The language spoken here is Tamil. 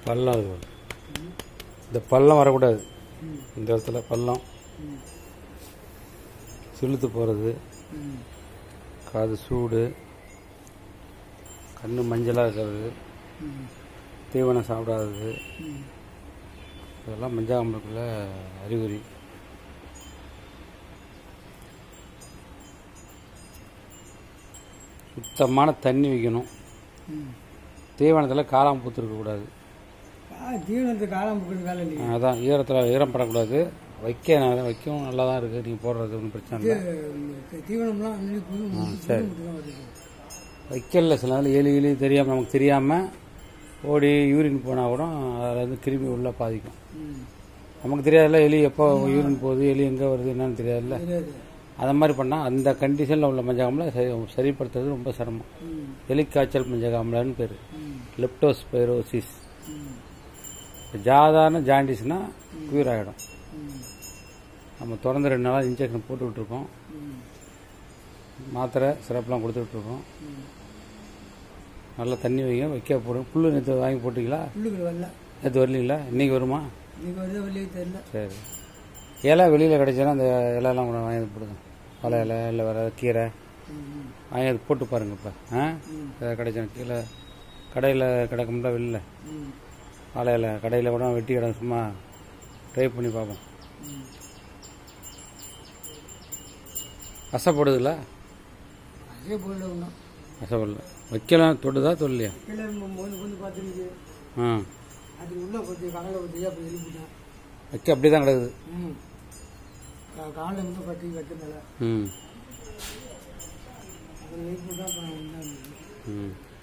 பள்ளம் அது இந்த பள்ளம் வரக்கூடாது ம் இந்த இடத்துல பள்ளம் ம் சிலுத்து போகிறது ம் காது சூடு கண்ணு மஞ்சளாக இருக்கிறது ம் தீவனம் சாப்பிடாதது ம் இதெல்லாம் மஞ்சாகம்பளுக்குள்ள அறிகுறி சுத்தமான தண்ணி வைக்கணும் ம் தீவனத்தில் காளான் பூத்து இருக்கக்கூடாது ஆ தீவனத்துக்கு காலம் போக்குறது வேலை இல்லையா அதான் ஈரத்தில் ஈரம் படக்கூடாது வைக்க நான் வைக்கவும் நல்லா தான் இருக்குது நீங்கள் போடுறது ஒன்றும் பிரச்சனை இல்லை இது தீவனம்லாம் அன்னி புது சரி. மட்டும் தான் வருது வைக்கல சில நேரம் எலி எலி தெரியாமல் நமக்கு தெரியாமல் ஓடி யூரின் போனால் கூட அதில் வந்து கிருமி உள்ள பாதிக்கும் ம் நமக்கு தெரியாதுல்ல எலி எப்போ யூரின் போகுது எலி எங்கே வருது என்னன்னு தெரியாதுல்ல தெரியாது அந்த மாதிரி பண்ணால் அந்த கண்டிஷனில் உள்ள மஞ்சகாமலை சரி சரிப்படுத்துறது ரொம்ப சிரமம் ம் எலிக்காய்ச்சல் மஞ்சகாமலான்னு பேர் ம் லெப்டோஸ்பைரோசிஸ் ம் சாதாரண ஜாண்டிஸ்னால் க்யூர் ஆகிடும் ம் நம்ம தொடர்ந்து ரெண்டு நாளாக இன்ஜெக்ஷன் போட்டு விட்ருக்கோம் ம் மாத்திரை சிறப்புலாம் கொடுத்துட்ருக்கோம் ம் நல்லா தண்ணி வைங்க வைக்க போடுங்க புல்லு நேற்று வாங்கி போட்டிங்களா புல்லுகள் வரல நேற்று வரலீங்களா இன்னைக்கு வருமா இன்னைக்கு வருது வெளியே தெரியல சரி இலை வெளியில் கிடைச்சா அந்த இலையெல்லாம் கூட வாங்கி வந்து போடுங்க பல இலை இல்லை வேறு கீரை ம் ம் வாங்கி அது போட்டு பாருங்க இப்போ ஆ ம். ஏதாவது கிடைச்சா கீழே கடையில் கிடக்கும்ல வெளில ம் வாழை இலை கடையில் கூட வெட்டி கிடக்கும் சும்மா ட்ரை பண்ணி பார்ப்போம் ம் அசைப்படுதுல்ல அதே போல ஒன்றும் அசைப்படல வைக்கலாம் தொடுதா தொல்லையா கீழே மோந்து கொண்டு பார்த்துருக்கு ஆ அது உள்ள கொத்தி கடலை கொத்தி அப்படி எழுப்பிட்டேன் வைக்க அப்படி தான் கிடக்குது ம் காலில் வந்து கட்டி வைக்க மேலே ம் அப்புறம் எழுப்பிட்டா அப்புறம் வந்தேன். ம்